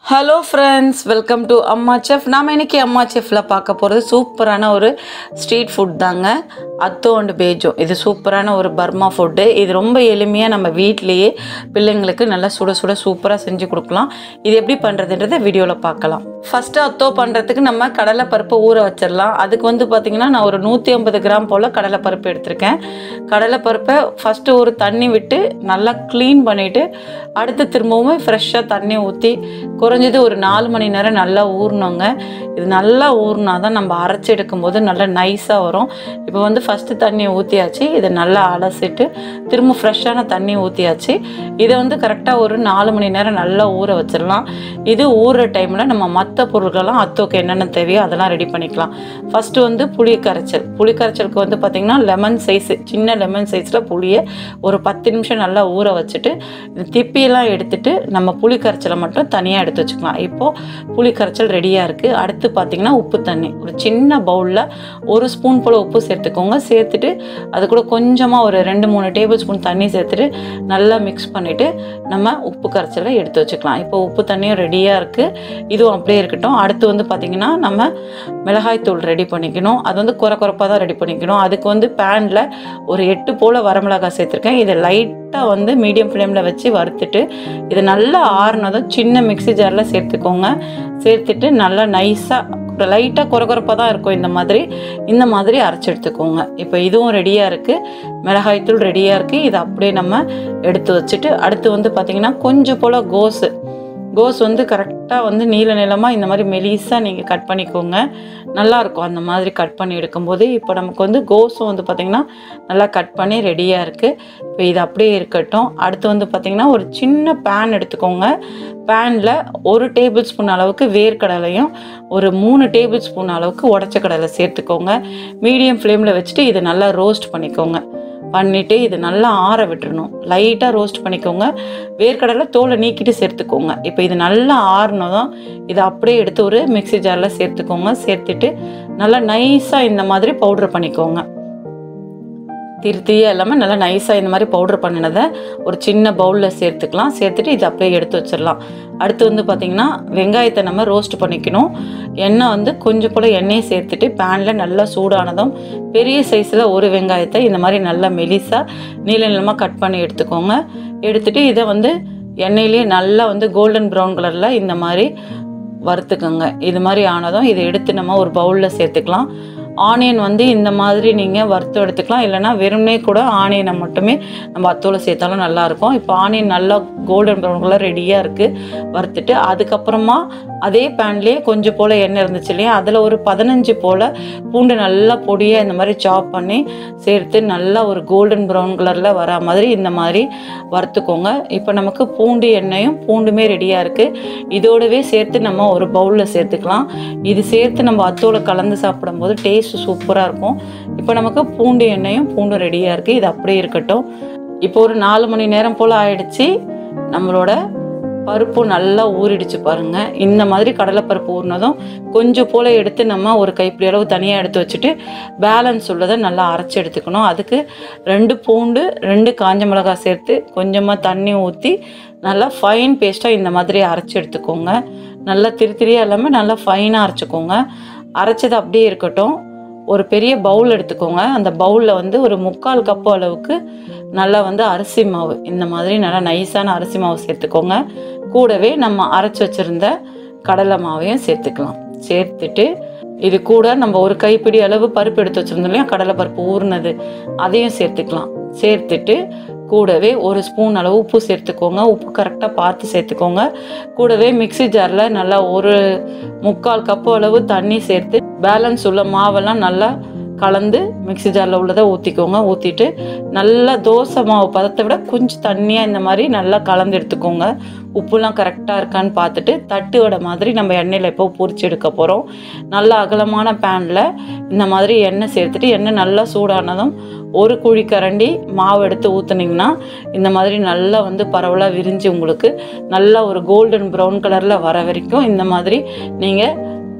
hello friends welcome to Amma chef நாம் இன்னைக்கு அம்மா செஃப்பில் பார்க்க போகிறது சூப்பரான ஒரு ஸ்ட்ரீட் ஃபுட் தாங்க அத்தோ அண்ட் பேஜோ இது சூப்பரான ஒரு பர்மா ஃபுட்டு இது ரொம்ப எளிமையாக நம்ம வீட்டிலேயே பிள்ளைங்களுக்கு நல்லா சுட சுட சூப்பராக செஞ்சு கொடுக்கலாம் இது எப்படி பண்ணுறதுன்றதை வீடியோவில் பார்க்கலாம் ஃபஸ்ட்டு அத்தோ பண்ணுறதுக்கு நம்ம கடலைப்பருப்பை ஊற வச்சிடலாம் அதுக்கு வந்து பார்த்திங்கன்னா நான் ஒரு நூற்றி ஐம்பது கிராம் போல் கடலைப்பருப்பு எடுத்திருக்கேன் கடலைப்பருப்பை ஃபஸ்ட்டு ஒரு தண்ணி விட்டு நல்லா க்ளீன் பண்ணிவிட்டு அடுத்து திரும்பவும் ஃப்ரெஷ்ஷாக தண்ணி ஊற்றி குறைஞ்சது ஒரு நாலு மணி நேரம் நல்லா ஊறணுங்க இது நல்லா ஊறினா தான் நம்ம அரைச்சி எடுக்கும்போது நல்லா நைஸாக வரும் இப்போ வந்து ஃபஸ்ட்டு தண்ணியை ஊற்றியாச்சு இதை நல்லா அலசிட்டு திரும்ப ஃப்ரெஷ்ஷான தண்ணி ஊற்றியாச்சு இதை வந்து கரெக்டாக ஒரு நாலு மணி நேரம் நல்லா ஊற வச்சிடலாம் இது ஊறுற டைமில் நம்ம மற்ற பொருட்கள்லாம் அத்தோக்கு என்னென்ன தேவையோ அதெல்லாம் ரெடி பண்ணிக்கலாம் ஃபஸ்ட்டு வந்து புளி கரைச்சல் புளி கரைச்சலுக்கு வந்து பார்த்திங்கன்னா லெமன் சைஸு சின்ன லெமன் சைஸில் புளியை ஒரு பத்து நிமிஷம் நல்லா ஊற வச்சுட்டு இந்த திப்பியெல்லாம் எடுத்துட்டு நம்ம புளி கரைச்சலை மட்டும் தனியாக எடுத்து வச்சுக்கலாம் இப்போது புளி கரைச்சல் ரெடியாக இருக்குது அடுத்து பார்த்திங்கன்னா உப்பு தண்ணி ஒரு சின்ன பவுலில் ஒரு ஸ்பூன் போல் உப்பு சேர்த்துக்கோங்க சேர்த்துட்டு அது கூட கொஞ்சமாக ஒரு ரெண்டு மூணு டேபிள் ஸ்பூன் தண்ணி சேர்த்துட்டு நல்லா மிக்ஸ் பண்ணிவிட்டு நம்ம உப்பு கரைச்சலை எடுத்து வச்சுக்கலாம் இப்போ உப்பு தண்ணியும் ரெடியாக இருக்குது இதுவும் அப்படியே இருக்கட்டும் அடுத்து வந்து பார்த்திங்கன்னா நம்ம மிளகாய் தூள் ரெடி பண்ணிக்கணும் அது வந்து குறை குறைப்பாக தான் ரெடி பண்ணிக்கணும் அதுக்கு வந்து பேனில் ஒரு எட்டு போல் வரமிளகாய் சேர்த்துருக்கேன் இதை லைட்டாக வந்து மீடியம் ஃப்ளேமில் வச்சு வறுத்துட்டு இது நல்லா ஆறுனதும் சின்ன மிக்ஸி ஜாரில் சேர்த்துக்கோங்க சேர்த்துட்டு நல்லா நைஸாக லைட்டாக குறகுறப்பாக தான் இருக்கும் இந்த மாதிரி இந்த மாதிரி அரைச்சி எடுத்துக்கோங்க இப்போ இதுவும் ரெடியாக இருக்குது மிளகாய்த்தூள் ரெடியாக இருக்குது இதை அப்படியே நம்ம எடுத்து வச்சுட்டு அடுத்து வந்து பார்த்திங்கன்னா கொஞ்சம் போல் கோஸு கோஸ் வந்து கரெக்டாக வந்து நீல நிலமாக இந்த மாதிரி மெலிசாக நீங்கள் கட் பண்ணிக்கோங்க நல்லாயிருக்கும் அந்த மாதிரி கட் பண்ணி எடுக்கும்போது இப்போ நமக்கு வந்து கோஸும் வந்து பார்த்திங்கன்னா நல்லா கட் பண்ணி ரெடியாக இருக்குது இப்போ இது அப்படியே இருக்கட்டும் அடுத்து வந்து பார்த்திங்கன்னா ஒரு சின்ன பேன் எடுத்துக்கோங்க பேனில் ஒரு டேபிள் ஸ்பூன் அளவுக்கு வேர்க்கடலையும் ஒரு மூணு டேபிள் ஸ்பூன் அளவுக்கு உடச்ச கடலை சேர்த்துக்கோங்க மீடியம் ஃப்ளேமில் வச்சுட்டு இதை நல்லா ரோஸ்ட் பண்ணிக்கோங்க பண்ணிவிட்டு இது நல்லா ஆற விட்டுறணும் லைட்டாக ரோஸ்ட் பண்ணிக்கோங்க வேர்க்கடலை தோலை நீக்கிட்டு சேர்த்துக்கோங்க இப்போ இது நல்லா ஆறுனதும் இதை அப்படியே எடுத்து ஒரு மிக்ஸி ஜாரில் சேர்த்துக்கோங்க சேர்த்துட்டு நல்லா நைஸாக இந்த மாதிரி பவுட்ரு பண்ணிக்கோங்க திருத்தியே எல்லாமே நல்லா நைஸாக இந்த மாதிரி பவுட்ரு பண்ணினதை ஒரு சின்ன பவுலில் சேர்த்துக்கலாம் சேர்த்துட்டு இதை அப்படியே எடுத்து வச்சிடலாம் அடுத்து வந்து பார்த்திங்கன்னா வெங்காயத்தை நம்ம ரோஸ்ட் பண்ணிக்கணும் எண்ணெய் வந்து கொஞ்சம் போல் எண்ணெயை சேர்த்துட்டு பேனில் நல்லா சூடானதும் பெரிய சைஸில் ஒரு வெங்காயத்தை இந்த மாதிரி நல்லா மெலிசாக நீள நீளமாக கட் பண்ணி எடுத்துக்கோங்க எடுத்துகிட்டு இதை வந்து எண்ணெயிலேயே நல்லா வந்து கோல்டன் ப்ரௌன் கலரில் இந்த மாதிரி வறுத்துக்கோங்க இது மாதிரி ஆனதும் இதை எடுத்து நம்ம ஒரு பவுலில் சேர்த்துக்கலாம் ஆனியன் வந்து இந்த மாதிரி நீங்கள் வறுத்து எடுத்துக்கலாம் இல்லைனா வெறுமனே கூட ஆனியனை மட்டுமே நம்ம அத்தோலை சேர்த்தாலும் நல்லாயிருக்கும் இப்போ ஆனியன் நல்லா கோல்டன் ப்ரௌன் கலர் ரெடியாக இருக்குது வறுத்துட்டு அதுக்கப்புறமா அதே பேன்லேயே கொஞ்சம் போல் எண்ணெய் இருந்துச்சு இல்லையா அதில் ஒரு பதினஞ்சு போல் பூண்டு நல்லா பொடியாக இந்த மாதிரி சாப் பண்ணி சேர்த்து நல்லா ஒரு கோல்டன் ப்ரௌன் கலரில் வர மாதிரி இந்த மாதிரி வறுத்துக்கோங்க இப்போ நமக்கு பூண்டு எண்ணெயும் பூண்டுமே ரெடியாக இருக்குது இதோடவே சேர்த்து நம்ம ஒரு பவுலில் சேர்த்துக்கலாம் இது சேர்த்து நம்ம அத்தோலை கலந்து சாப்பிடும்போது டேஸ்ட் சூப்பராக இருக்கும் இப்போ நமக்கு பூண்டு எண்ணெயும் பூண்டும் ரெடியாக இருக்குது இது அப்படியே இருக்கட்டும் இப்போ ஒரு நாலு மணி நேரம் போல் ஆயிடுச்சு நம்மளோட பருப்பு நல்லா ஊறிடுச்சு பாருங்க இந்த மாதிரி கடலைப்பருப்பு ஊறினதும் கொஞ்சம் போல் எடுத்து நம்ம ஒரு கைப்பிடி அளவு தனியாக எடுத்து வச்சுட்டு பேலன்ஸ் உள்ளதை நல்லா அரைச்சி எடுத்துக்கணும் அதுக்கு ரெண்டு பூண்டு ரெண்டு காஞ்ச மிளகாய் சேர்த்து கொஞ்சமாக தண்ணி ஊற்றி நல்லா ஃபைன் பேஸ்ட்டாக இந்த மாதிரி அரைச்சி எடுத்துக்கோங்க நல்லா திரி திரியாக இல்லாமல் நல்லா ஃபைனாக அரைச்சிக்கோங்க அரைச்சது அப்படியே இருக்கட்டும் ஒரு பெரிய பவுல் எடுத்துக்கோங்க அந்த பவுலில் வந்து ஒரு முக்கால் கப்பு அளவுக்கு நல்லா வந்து அரிசி மாவு இந்த மாதிரி நல்லா நைஸான அரிசி மாவு சேர்த்துக்கோங்க கூடவே நம்ம அரைச்சி வச்சுருந்த கடலை மாவையும் சேர்த்துக்கலாம் சேர்த்துட்டு இது கூட நம்ம ஒரு கைப்பிடி அளவு பருப்பு எடுத்து வச்சுருந்தோம் இல்லையா கடலை பருப்பு ஊறினது அதையும் சேர்த்துக்கலாம் சேர்த்துட்டு கூடவே ஒரு ஸ்பூன் அளவு உப்பு சேர்த்துக்கோங்க உப்பு கரெக்டாக பார்த்து சேர்த்துக்கோங்க கூடவே மிக்ஸி ஜாரில் நல்லா ஒரு முக்கால் கப்பு அளவு தண்ணி சேர்த்து பேலன்ஸ் உள்ள மாவெல்லாம் நல்லா கலந்து மிக்ஸி ஜாரில் உள்ளதை ஊற்றிக்கோங்க ஊற்றிட்டு நல்லா தோசை மாவு பதத்தை விட கொஞ்சம் தண்ணியாக இந்த மாதிரி நல்லா கலந்து எடுத்துக்கோங்க உப்புலாம் கரெக்டாக இருக்கான்னு பார்த்துட்டு தட்டு வடை மாதிரி நம்ம எண்ணெயில் இப்போ பொரிச்சு எடுக்க போகிறோம் நல்ல அகலமான பேனில் இந்த மாதிரி எண்ணெய் சேர்த்துட்டு எண்ணெய் நல்லா சூடானதும் ஒரு குழி கரண்டி மாவு எடுத்து ஊற்றுனீங்கன்னா இந்த மாதிரி நல்லா வந்து பரவலாக விரிஞ்சு உங்களுக்கு நல்லா ஒரு கோல்டன் ப்ரௌன் கலரில் வர வரைக்கும் இந்த மாதிரி நீங்கள்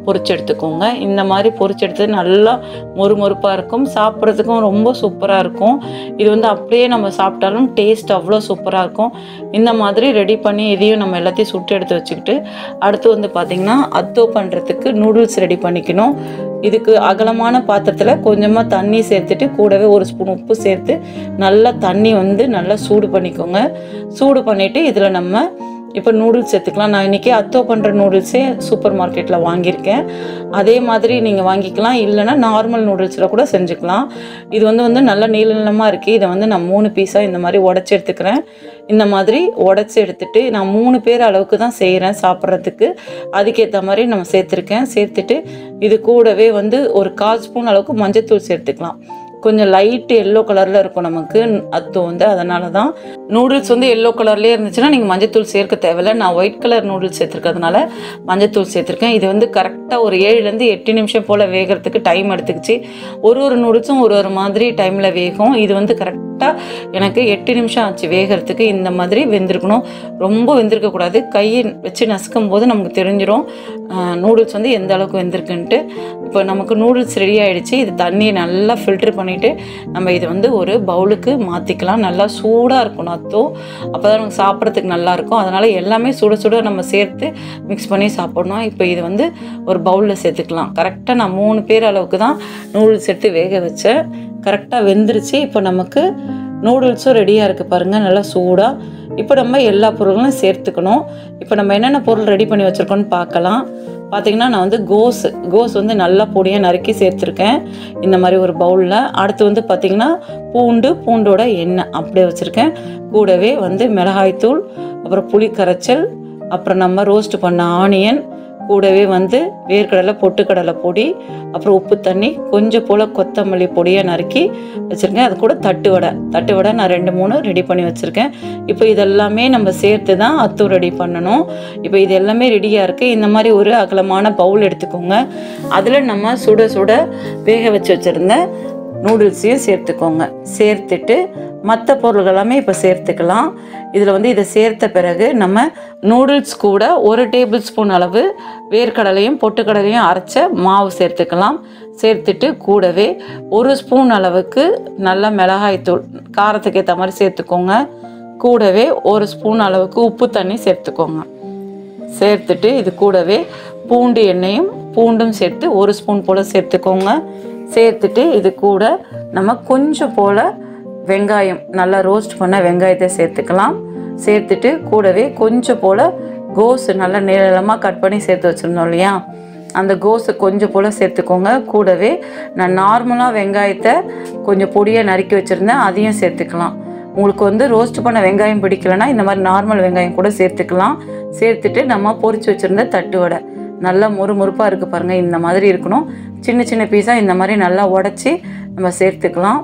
பொரிச்சு எடுத்துக்கோங்க இந்த மாதிரி பொரிச்சு எடுத்து நல்லா மொறுமொறுப்பாக இருக்கும் சாப்பிட்றதுக்கும் ரொம்ப சூப்பராக இருக்கும் இது வந்து அப்படியே நம்ம சாப்பிட்டாலும் டேஸ்ட் அவ்வளோ சூப்பராக இருக்கும் இந்த மாதிரி ரெடி பண்ணி இதையும் நம்ம எல்லாத்தையும் சுட்டு எடுத்து வச்சுக்கிட்டு அடுத்து வந்து பார்த்திங்கன்னா அத்தோ பண்ணுறதுக்கு நூடுல்ஸ் ரெடி பண்ணிக்கணும் இதுக்கு அகலமான பாத்திரத்தில் கொஞ்சமாக தண்ணி சேர்த்துட்டு கூடவே ஒரு ஸ்பூன் உப்பு சேர்த்து நல்லா தண்ணி வந்து நல்லா சூடு பண்ணிக்கோங்க சூடு பண்ணிவிட்டு இதில் நம்ம இப்போ நூடுல்ஸ் சேர்த்துக்கலாம் நான் இன்றைக்கி அத்தோ பண்ணுற நூடுல்ஸே சூப்பர் மார்க்கெட்டில் வாங்கியிருக்கேன் அதே மாதிரி நீங்கள் வாங்கிக்கலாம் இல்லைன்னா நார்மல் நூடுல்ஸில் கூட செஞ்சுக்கலாம் இது வந்து வந்து நல்ல நீள நீளமாக இருக்குது இதை வந்து நான் மூணு பீஸாக இந்த மாதிரி உடச்சி எடுத்துக்கிறேன் இந்த மாதிரி உடச்சி எடுத்துட்டு நான் மூணு பேர் அளவுக்கு தான் செய்கிறேன் சாப்பிட்றதுக்கு அதுக்கேற்ற மாதிரி நம்ம சேர்த்துருக்கேன் சேர்த்துட்டு இது கூடவே வந்து ஒரு கால் ஸ்பூன் அளவுக்கு மஞ்சத்தூள் சேர்த்துக்கலாம் கொஞ்சம் லைட் எல்லோ கலரில் இருக்கும் நமக்கு அத்தோ வந்து அதனால தான் நூடுல்ஸ் வந்து எல்லோ கலர்லேயே இருந்துச்சுன்னா நீங்கள் மஞ்சத்தூள் சேர்க்க தேவையில்ல நான் ஒயிட் கலர் நூடுல்ஸ் சேர்த்துருக்கிறதுனால மஞ்சத்தூள் சேர்த்துருக்கேன் இது வந்து கரெக்டாக ஒரு ஏழுலேருந்து எட்டு நிமிஷம் போல் வேகிறதுக்கு டைம் எடுத்துக்கிச்சு ஒரு ஒரு நூடுல்ஸும் ஒரு ஒரு மாதிரி டைமில் வேகும் இது வந்து கரெக்டாக எனக்கு எட்டு நிமிஷம் ஆச்சு வேகிறதுக்கு இந்த மாதிரி வெந்திருக்கணும் ரொம்ப வெந்திருக்கக்கூடாது கையை வச்சு நசுக்கும் போது நமக்கு தெரிஞ்சிடும் நூடுல்ஸ் வந்து எந்த அளவுக்கு வெந்திருக்குன்ட்டு இப்போ நமக்கு நூடுல்ஸ் ரெடி ஆகிடுச்சு இது தண்ணியை நல்லா ஃபில்டர் பண்ணிவிட்டு நம்ம இதை வந்து ஒரு பவுலுக்கு மாற்றிக்கலாம் நல்லா சூடாக இருக்கணும் அத்தோ அப்போ தான் நமக்கு சாப்பிட்றதுக்கு நல்லாயிருக்கும் அதனால் எல்லாமே சுட சுட நம்ம சேர்த்து மிக்ஸ் பண்ணி சாப்பிடணும் இப்போ இது வந்து ஒரு பவுலில் சேர்த்துக்கலாம் கரெக்டாக நான் மூணு பேர் அளவுக்கு தான் நூடுல்ஸ் எடுத்து வேக வச்சேன் கரெக்டாக வெந்துருச்சு இப்போ நமக்கு நூடுல்ஸும் ரெடியாக இருக்குது பாருங்கள் நல்லா சூடாக இப்போ நம்ம எல்லா பொருளும் சேர்த்துக்கணும் இப்போ நம்ம என்னென்ன பொருள் ரெடி பண்ணி வச்சுருக்கோன்னு பார்க்கலாம் பார்த்தீங்கன்னா நான் வந்து கோஸ் கோஸ் வந்து நல்லா பொடியாக நறுக்கி சேர்த்துருக்கேன் இந்த மாதிரி ஒரு பவுலில் அடுத்து வந்து பார்த்திங்கன்னா பூண்டு பூண்டோட எண்ணெய் அப்படியே வச்சுருக்கேன் கூடவே வந்து மிளகாய்த்தூள் அப்புறம் புளி கரைச்சல் அப்புறம் நம்ம ரோஸ்ட் பண்ண ஆனியன் கூடவே வந்து வேர்க்கடலை பொட்டுக்கடலை பொடி அப்புறம் உப்பு தண்ணி கொஞ்சம் போல் கொத்தமல்லி பொடியாக நறுக்கி வச்சுருக்கேன் அது கூட தட்டு வடை தட்டு வடை நான் ரெண்டு மூணு ரெடி பண்ணி வச்சுருக்கேன் இப்போ இதெல்லாமே நம்ம சேர்த்து தான் அத்து ரெடி பண்ணணும் இப்போ இது எல்லாமே ரெடியாக இருக்குது இந்த மாதிரி ஒரு அகலமான பவுல் எடுத்துக்கோங்க அதில் நம்ம சுட சுட வேக வச்சு வச்சுருந்த நூடுல்ஸையும் சேர்த்துக்கோங்க சேர்த்துட்டு மற்ற பொருள்கள் எல்லாமே இப்போ சேர்த்துக்கலாம் இதில் வந்து இதை சேர்த்த பிறகு நம்ம நூடுல்ஸ் கூட ஒரு டேபிள் ஸ்பூன் அளவு வேர்க்கடலையும் பொட்டுக்கடலையும் அரைச்ச மாவு சேர்த்துக்கலாம் சேர்த்துட்டு கூடவே ஒரு ஸ்பூன் அளவுக்கு நல்ல மிளகாய்த்தூள் காரத்துக்கு ஏற்ற மாதிரி சேர்த்துக்கோங்க கூடவே ஒரு ஸ்பூன் அளவுக்கு உப்பு தண்ணி சேர்த்துக்கோங்க சேர்த்துட்டு இது கூடவே பூண்டு எண்ணெயும் பூண்டும் சேர்த்து ஒரு ஸ்பூன் போல் சேர்த்துக்கோங்க சேர்த்துட்டு இது கூட நம்ம கொஞ்சம் போல் வெங்காயம் நல்லா ரோஸ்ட் பண்ண வெங்காயத்தை சேர்த்துக்கலாம் சேர்த்துட்டு கூடவே கொஞ்சம் போல் கோஸ் நல்லா நீளமாக கட் பண்ணி சேர்த்து வச்சுருந்தோம் இல்லையா அந்த கோஸை கொஞ்சம் போல் சேர்த்துக்கோங்க கூடவே நான் நார்மலாக வெங்காயத்தை கொஞ்சம் பொடியாக நறுக்கி வச்சுருந்தேன் அதையும் சேர்த்துக்கலாம் உங்களுக்கு வந்து ரோஸ்ட் பண்ண வெங்காயம் பிடிக்கலனா இந்த மாதிரி நார்மல் வெங்காயம் கூட சேர்த்துக்கலாம் சேர்த்துட்டு நம்ம பொரிச்சு வச்சுருந்த தட்டு வடை நல்லா மொறுமொறுப்பாக இருக்குது பாருங்கள் இந்த மாதிரி இருக்கணும் சின்ன சின்ன பீஸாக இந்த மாதிரி நல்லா உடச்சி நம்ம சேர்த்துக்கலாம்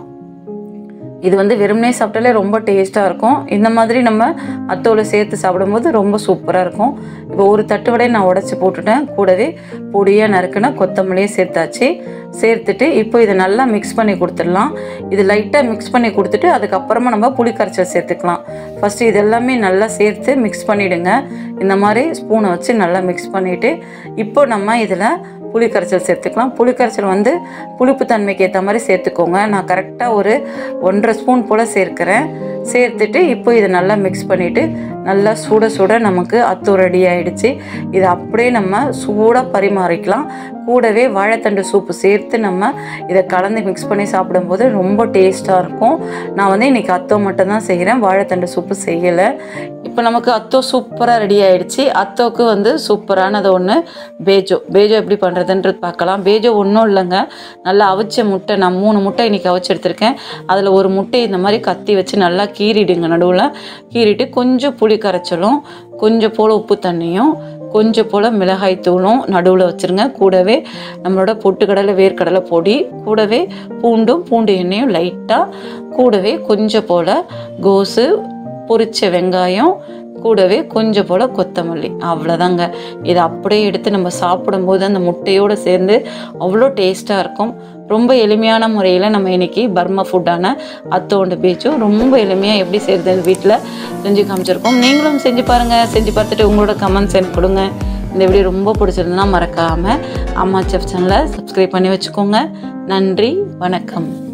இது வந்து வெறுமனே சாப்பிட்டாலே ரொம்ப டேஸ்ட்டாக இருக்கும் இந்த மாதிரி நம்ம அத்தோலை சேர்த்து சாப்பிடும்போது ரொம்ப சூப்பராக இருக்கும் இப்போ ஒரு தட்டு வடையை நான் உடச்சி போட்டுட்டேன் கூடவே பொடியாக நறுக்குன கொத்தமல்லியே சேர்த்தாச்சு சேர்த்துட்டு இப்போ இதை நல்லா மிக்ஸ் பண்ணி கொடுத்துடலாம் இது லைட்டாக மிக்ஸ் பண்ணி கொடுத்துட்டு அதுக்கப்புறமா நம்ம புளி கரைச்சல் சேர்த்துக்கலாம் ஃபஸ்ட்டு இது எல்லாமே நல்லா சேர்த்து மிக்ஸ் பண்ணிவிடுங்க இந்த மாதிரி ஸ்பூனை வச்சு நல்லா மிக்ஸ் பண்ணிவிட்டு இப்போ நம்ம இதில் புளி கரைச்சல் சேர்த்துக்கலாம் புளி கரைச்சல் வந்து புளிப்பு தன்மைக்கு ஏற்ற மாதிரி சேர்த்துக்கோங்க நான் கரெக்டாக ஒரு ஒன்றரை ஸ்பூன் போல் சேர்க்குறேன் சேர்த்துட்டு இப்போ இதை நல்லா மிக்ஸ் பண்ணிவிட்டு நல்லா சுட சுட நமக்கு அத்தூ ரெடி ஆயிடுச்சு இதை அப்படியே நம்ம சூடாக பரிமாறிக்கலாம் கூடவே வாழைத்தண்டு சூப்பு சேர்த்து நம்ம இதை கலந்து மிக்ஸ் பண்ணி சாப்பிடும்போது ரொம்ப டேஸ்ட்டாக இருக்கும் நான் வந்து இன்றைக்கி அத்தோ மட்டும்தான் செய்கிறேன் வாழைத்தண்டு சூப்பு செய்யலை இப்போ நமக்கு அத்தோ சூப்பராக ரெடி ஆயிடுச்சு அத்தோக்கு வந்து சூப்பரானது ஒன்று பேஜோ பேஜோ எப்படி பண்ணுறதுன்றது பார்க்கலாம் பேஜோ ஒன்றும் இல்லைங்க நல்லா அவிச்ச முட்டை நான் மூணு முட்டை இன்றைக்கி அவிச்சு எடுத்திருக்கேன் அதில் ஒரு முட்டை இந்த மாதிரி கத்தி வச்சு நல்லா கீறிடுங்க நடுவில் கீறிட்டு கொஞ்சம் புளி கரைச்சலும் கொஞ்சம் போல் உப்பு தண்ணியும் கொஞ்சம் போல் மிளகாய் தூளும் நடுவில் வச்சுருங்க கூடவே நம்மளோட பொட்டுக்கடலை வேர்க்கடலை பொடி கூடவே பூண்டும் பூண்டு எண்ணெயும் லைட்டாக கூடவே கொஞ்சம் போல் கோஸு பொரிச்ச வெங்காயம் கூடவே கொஞ்சம் போல் கொத்தமல்லி அவ்வளோதாங்க இதை அப்படியே எடுத்து நம்ம சாப்பிடும்போது அந்த முட்டையோடு சேர்ந்து அவ்வளோ டேஸ்ட்டாக இருக்கும் ரொம்ப எளிமையான முறையில் நம்ம இன்றைக்கி பர்மா ஃபுட்டான அத்தோண்டு பீச்சும் ரொம்ப எளிமையாக எப்படி செய்கிறது வீட்டில் செஞ்சு காமிச்சிருக்கோம் நீங்களும் செஞ்சு பாருங்கள் செஞ்சு பார்த்துட்டு உங்களோட கமெண்ட்ஸ் எனக்கு கொடுங்க இந்த வீடியோ ரொம்ப பிடிச்சிருந்ததுன்னா மறக்காமல் அம்மா செஃப் சேனலை சப்ஸ்கிரைப் பண்ணி வச்சுக்கோங்க நன்றி வணக்கம்